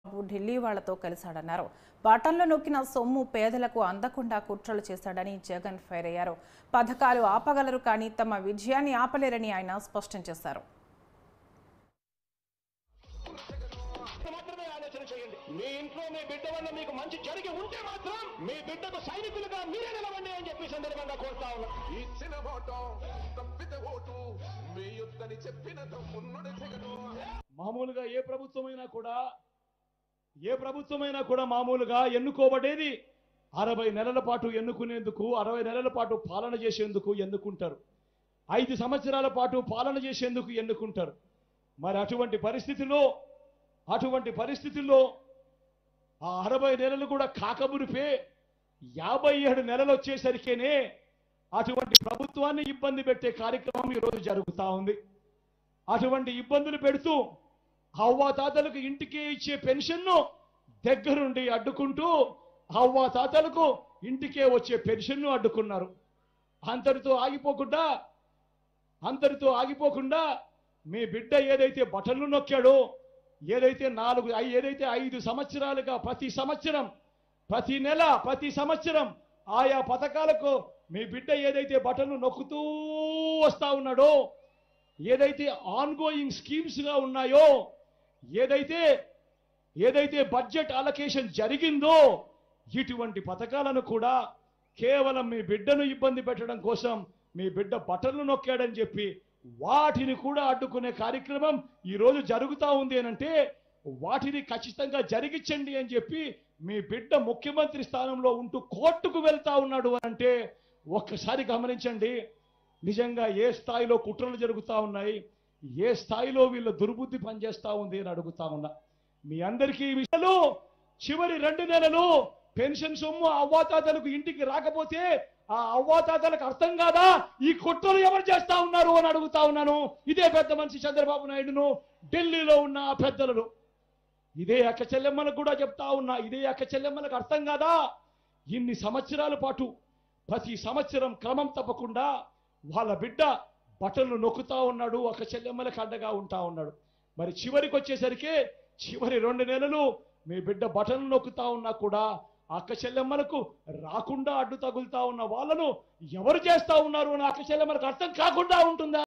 బాబు ఢిల్లీ వాళ్లతో కలిశాడన్నారు బటన్లు నొక్కిన సొమ్ము పేదలకు అందకుండా కుట్రలు చేశాడని జగన్ ఫైర్ అయ్యారు పథకాలు ఆపగలరు కానీ తమ విజయాన్ని ఆపలేరని ఆయన స్పష్టం చేశారు మాత్రమే ఆలోచన చేయండి మీ ఇంట్లో మీ బిడ్డ వల్ల మీకు మంచి జరిగి ఉంటే మాత్రం మీ బిడ్డకు సైనికులుగా మీరే నిలవండి అని చెప్పి సందర్భంగా కోరుతా ఉన్నా ఇచ్చిన ఓటు తప్పిత ఓటు మీ యుద్ధని చెప్పిన తమ్ముడు జగను మామూలుగా ఏ ప్రభుత్వమైనా కూడా ఏ ప్రభుత్వమైనా కూడా మామూలుగా ఎన్నుకోబడేది అరవై నెలల పాటు ఎన్నుకునేందుకు అరవై నెలల పాటు పాలన చేసేందుకు ఎన్నుకుంటారు ఐదు సంవత్సరాల పాటు పాలన చేసేందుకు ఎన్నుకుంటారు మరి అటువంటి పరిస్థితిలో అటువంటి పరిస్థితుల్లో ఆ అరవై నెలలు కూడా కాకమునిపే యాభై ఏడు నెలలు వచ్చేసరికేనే అటువంటి ప్రభుత్వాన్ని ఇబ్బంది పెట్టే కార్యక్రమం ఈరోజు జరుగుతూ ఉంది అటువంటి ఇబ్బందులు పెడుతూ అవ్వాతాతలకు ఇంటికి ఇచ్చే పెన్షన్ను దగ్గరుండి అడ్డుకుంటూ అవ్వాతాతలకు ఇంటికే వచ్చే పెన్షన్ను అడ్డుకున్నారు అంతటితో ఆగిపోకుండా అంతటితో ఆగిపోకుండా మీ బిడ్డ ఏదైతే బటన్లు నొక్కాడో ఏదైతే నాలుగు ఐ- ఏదైతే ఐదు సంవత్సరాలుగా ప్రతి సంవత్సరం ప్రతి నెల ప్రతి సంవత్సరం ఆయా పథకాలకు మీ బిడ్డ ఏదైతే బటన్లు నొక్కుతూ వస్తా ఉన్నాడో ఏదైతే ఆన్గోయింగ్ స్కీమ్స్ గా ఉన్నాయో ఏదైతే ఏదైతే బడ్జెట్ అలొకేషన్ జరిగిందో ఇటువంటి పథకాలను కూడా కేవలం మీ బిడ్డను ఇబ్బంది పెట్టడం కోసం మీ బిడ్డ బటన్లు నొక్కాడని చెప్పి వాటిని కూడా అడ్డుకునే కార్యక్రమం ఈరోజు జరుగుతూ ఉంది అనంటే వాటిని ఖచ్చితంగా జరిగించండి అని చెప్పి మీ బిడ్డ ముఖ్యమంత్రి స్థానంలో ఉంటూ కోర్టుకు వెళ్తా ఉన్నాడు అంటే ఒక్కసారి గమనించండి నిజంగా ఏ స్థాయిలో కుట్రలు జరుగుతూ ఉన్నాయి ఏ స్థాయిలో వీళ్ళ దుర్బుద్ధి పనిచేస్తా ఉంది అని అడుగుతా ఉన్నా మీ అందరికీ ఈ విషయాలు చివరి రెండు నెలలు పెన్షన్ సొమ్ము అవ్వాతాతలకు ఇంటికి రాకపోతే ఆ అవ్వాతాతలకు అర్థం కాదా ఈ కుట్రలు ఎవరు చేస్తా ఉన్నారు అని అడుగుతా ఉన్నాను ఇదే పెద్ద మనిషి చంద్రబాబు నాయుడును ఢిల్లీలో ఉన్న ఆ పెద్దలను ఇదే అక్క చెల్లెమ్మలకు కూడా చెప్తా ఉన్నా ఇదే అక్క చెల్లెమ్మలకు అర్థం కాదా ఇన్ని సంవత్సరాల పాటు ప్రతి సంవత్సరం క్రమం తప్పకుండా వాళ్ళ బిడ్డ బట్టలు నొక్కుతా ఉన్నాడు ఒక చెల్లెమ్మలకు అడ్డగా ఉంటా ఉన్నాడు మరి చివరికి వచ్చేసరికి చివరి రెండు నెలలు మీ బిడ్డ బటన్లు నొక్కుతా ఉన్నా కూడా అక్క చెల్లెమ్మలకు రాకుండా అడ్డు తగులుతా ఉన్న వాళ్ళను ఎవరు చేస్తా ఉన్నారు అని అక్క చెల్లెమ్మలకు అర్థం కాకుండా ఉంటుందా